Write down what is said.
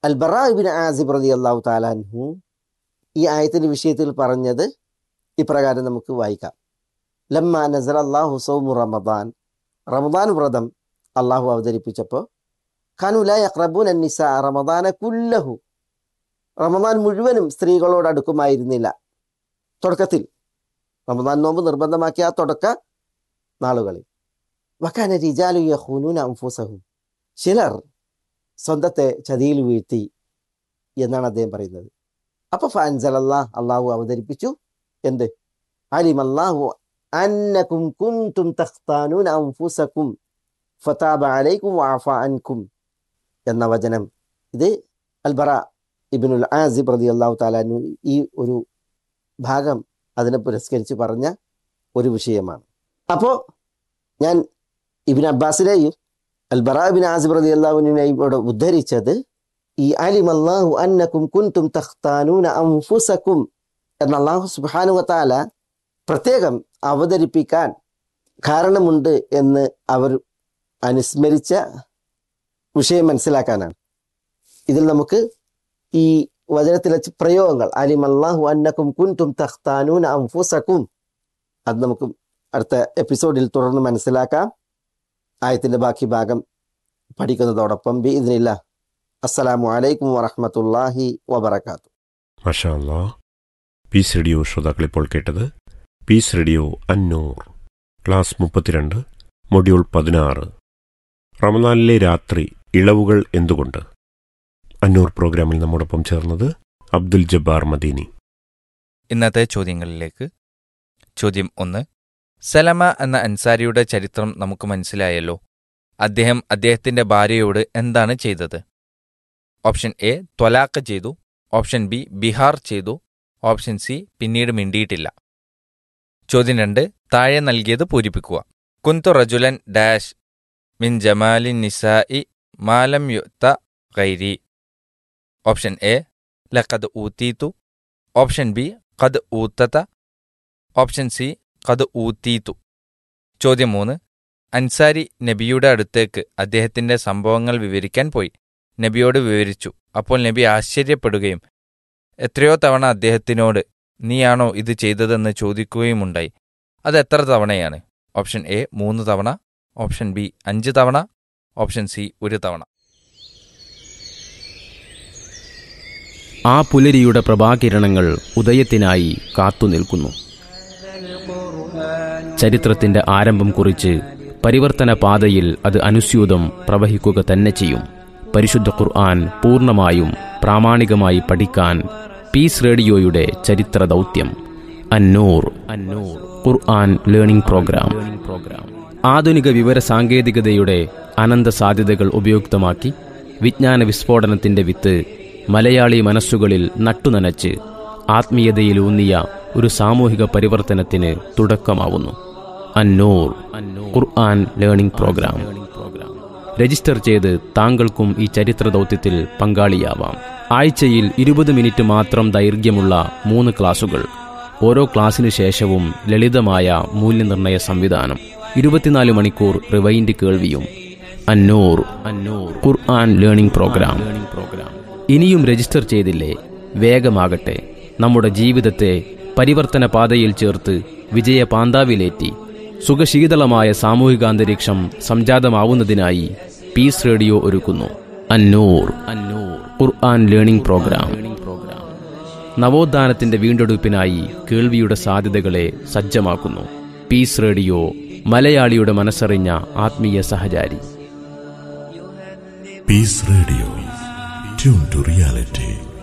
അൽ ബറാബിൻ ആസിബ് റതി അള്ളാഹു താലാൻഹു ഈ ആയത്തിന്റെ വിഷയത്തിൽ പറഞ്ഞത് ഇപ്രകാരം നമുക്ക് വായിക്കാം ലമ്മ നസർ അള്ളാഹു സൗമു റമദാൻ റമദാൻ വ്രതം അള്ളാഹു അവതരിപ്പിച്ചപ്പോൾ ഖാനുല യഖ്റബൂൻ അന്നിസ റമദാന കുല്ലഹു റമദാൻ മുഴുവനും സ്ത്രീകളോട് അടുക്കുമായിരുന്നില്ല തുടക്കത്തിൽ റമദാൻ നോമ്പ് നിർബന്ധമാക്കിയ ആ തുടക്ക നാളുകളിൽ വക്കാന റിജാലു യഖൂനൂന അംഫുസഹും ചിലർ സ്വന്തത്തെ ചതിയിൽ വീഴ്ത്തി എന്നാണ് അദ്ദേഹം പറയുന്നത് അപ്പൊ ഫാൻസലല്ലാ അള്ളാഹു അവതരിപ്പിച്ചു എന്ത് അലിം അല്ലാഹു അന്നകും കുൻതും തഖ്താനൂന അൻഫുസകും ഫതാബ അലൈക്കും വഅഫ അൻകും എന്ന വചനം ഇത് അൽബറ ഇബ്നുൽ ആസിബ് റളിയല്ലാഹു തആലാനു ഈ ഒരു ഭാഗം അതിനെ പുരസ്കരിച്ച് പറഞ്ഞ ഒരു വിഷയമാണ് അപ്പോൾ ഞാൻ ഇബിൻ അബ്ബാസിനെയും അൽബറ ഇബിൻ ആസിബ് റളിയല്ലാഹുവിനെയും ഇവിടെ ഉദ്ധരിച്ചത് ഈ അലിം അല്ലാഹു അന്നകും കുൻതും തഖ്താനൂന അൻഫുസകും എന്ന അള്ളാഹു സുബ്ഹാനഹു വതആല പ്രത്യേകം അവതരിപ്പിക്കാൻ കാരണമുണ്ട് എന്ന് അവർ അനുസ്മരിച്ച വിഷയം മനസ്സിലാക്കാനാണ് ഇതിൽ നമുക്ക് ഈ വചനത്തിലെ ചി- പ്രയോഗങ്ങൾ അലിം അല്ലാഹു അന്നക്കും കുൻതും തഖ്താനൂന അൻഫുസകും അത് നമുക്ക് അടുത്ത എപ്പിസോഡിൽ തുടർന്ന് മനസ്സിലാക്കാം ആയത്തിന്റെ ബാക്കി ഭാഗം പഠിക്കുന്നതോടൊപ്പം ബി ഇതിനില്ല അസ്സലാമു അലൈക്കും വറഹ്മത്തുള്ളാഹി വബറകാത്തു മഷാ അല്ലാ പീസ് റേഡിയോ ശ്രോതാക്കൾ ഇപ്പോൾ കേട്ടത് പീസ് റേഡിയോ അന്നൂർ ക്ലാസ് മുപ്പത്തിരണ്ട് മൊഡ്യൂൾ പതിനാറ് റമദാനിലെ രാത്രി ഇളവുകൾ എന്തുകൊണ്ട് അന്നൂർ പ്രോഗ്രാമിൽ നമ്മോടൊപ്പം ചേർന്നത് അബ്ദുൽ ജബ്ബാർ മദീനി ഇന്നത്തെ ചോദ്യങ്ങളിലേക്ക് ചോദ്യം ഒന്ന് സലമ എന്ന അൻസാരിയുടെ ചരിത്രം നമുക്ക് മനസ്സിലായല്ലോ അദ്ദേഹം അദ്ദേഹത്തിന്റെ ഭാര്യയോട് എന്താണ് ചെയ്തത് ഓപ്ഷൻ എ ത്വലാഖ് ചെയ്തു ഓപ്ഷൻ ബി ബിഹാർ ചെയ്തു ഓപ്ഷൻ സി പിന്നീട് മിണ്ടിയിട്ടില്ല ചോദ്യം രണ്ട് താഴെ നൽകിയത് പൂരിപ്പിക്കുക കുന്തു റജുലൻ ഡാഷ് മിൻ ജമാലിൻ നിസായി മാലം യുത്ത ഗൈരി ഓപ്ഷൻ എ ലഖദ് ഊത്തീത്തു ഓപ്ഷൻ ബി ഖദ് ഊത്തത ഓപ്ഷൻ സി ഖദ് ഊത്തീത്തു ചോദ്യം മൂന്ന് അൻസാരി നബിയുടെ അടുത്തേക്ക് അദ്ദേഹത്തിന്റെ സംഭവങ്ങൾ വിവരിക്കാൻ പോയി നബിയോട് വിവരിച്ചു അപ്പോൾ നബി ആശ്ചര്യപ്പെടുകയും എത്രയോ തവണ അദ്ദേഹത്തിനോട് നീയാണോ ഇത് ചെയ്തതെന്ന് ചോദിക്കുകയുമുണ്ടായി അത് എത്ര തവണയാണ് ഓപ്ഷൻ എ മൂന്ന് തവണ ഓപ്ഷൻ ബി അഞ്ച് തവണ ഓപ്ഷൻ സി ഒരു തവണ ആ പുലരിയുടെ പ്രഭാകിരണങ്ങൾ ഉദയത്തിനായി കാത്തുനിൽക്കുന്നു ചരിത്രത്തിന്റെ ആരംഭം കുറിച്ച് പരിവർത്തന പാതയിൽ അത് അനുസ്യൂതം പ്രവഹിക്കുക തന്നെ ചെയ്യും പരിശുദ്ധ ഖുർആൻ പൂർണ്ണമായും പ്രാമാണികമായി പഠിക്കാൻ പീസ് റേഡിയോയുടെ ചരിത്ര ദൗത്യം അന്നൂർ അന്നൂർ ഖുർആൻ ലേണിംഗ് പ്രോഗ്രാം ആധുനിക വിവര സാങ്കേതികതയുടെ അനന്ത സാധ്യതകൾ ഉപയുക്തമാക്കി വിജ്ഞാന വിസ്ഫോടനത്തിന്റെ വിത്ത് മലയാളി മനസ്സുകളിൽ നട്ടുനനച്ച് ആത്മീയതയിലൂന്നിയ ഒരു സാമൂഹിക പരിവർത്തനത്തിന് തുടക്കമാവുന്നു അന്നൂർ ഖുർആൻ ലേണിംഗ് പ്രോഗ്രാം രജിസ്റ്റർ ചെയ്ത് താങ്കൾക്കും ഈ ചരിത്ര ദൗത്യത്തിൽ പങ്കാളിയാവാം ആഴ്ചയിൽ ഇരുപത് മിനിറ്റ് മാത്രം ദൈർഘ്യമുള്ള മൂന്ന് ക്ലാസുകൾ ഓരോ ക്ലാസ്സിനു ശേഷവും ലളിതമായ മൂല്യനിർണ്ണയ സംവിധാനം ഇരുപത്തിനാല് മണിക്കൂർ റിവൈൻഡ് കേൾവിയും അന്നൂർ അന്നൂർ ഖുർആൻ ലേണിംഗ് പ്രോഗ്രാം പ്രോഗ്രാം ഇനിയും രജിസ്റ്റർ ചെയ്തില്ലേ വേഗമാകട്ടെ നമ്മുടെ ജീവിതത്തെ പരിവർത്തന പാതയിൽ ചേർത്ത് വിജയ പാന്താവിലേറ്റി സുഖശീതളമായ സാമൂഹികാന്തരീക്ഷം സംജാതമാവുന്നതിനായി പീസ് റേഡിയോ ഒരുക്കുന്നു അന്നൂർ അന്നൂർ ഖുർആൻ ലേണിംഗ് പ്രോഗ്രാം നവോത്ഥാനത്തിന്റെ വീണ്ടെടുപ്പിനായി കേൾവിയുടെ സാധ്യതകളെ സജ്ജമാക്കുന്നു പീസ് റേഡിയോ മലയാളിയുടെ മനസ്സറിഞ്ഞ ആത്മീയ സഹചാരി Peace Radio. Tune to reality.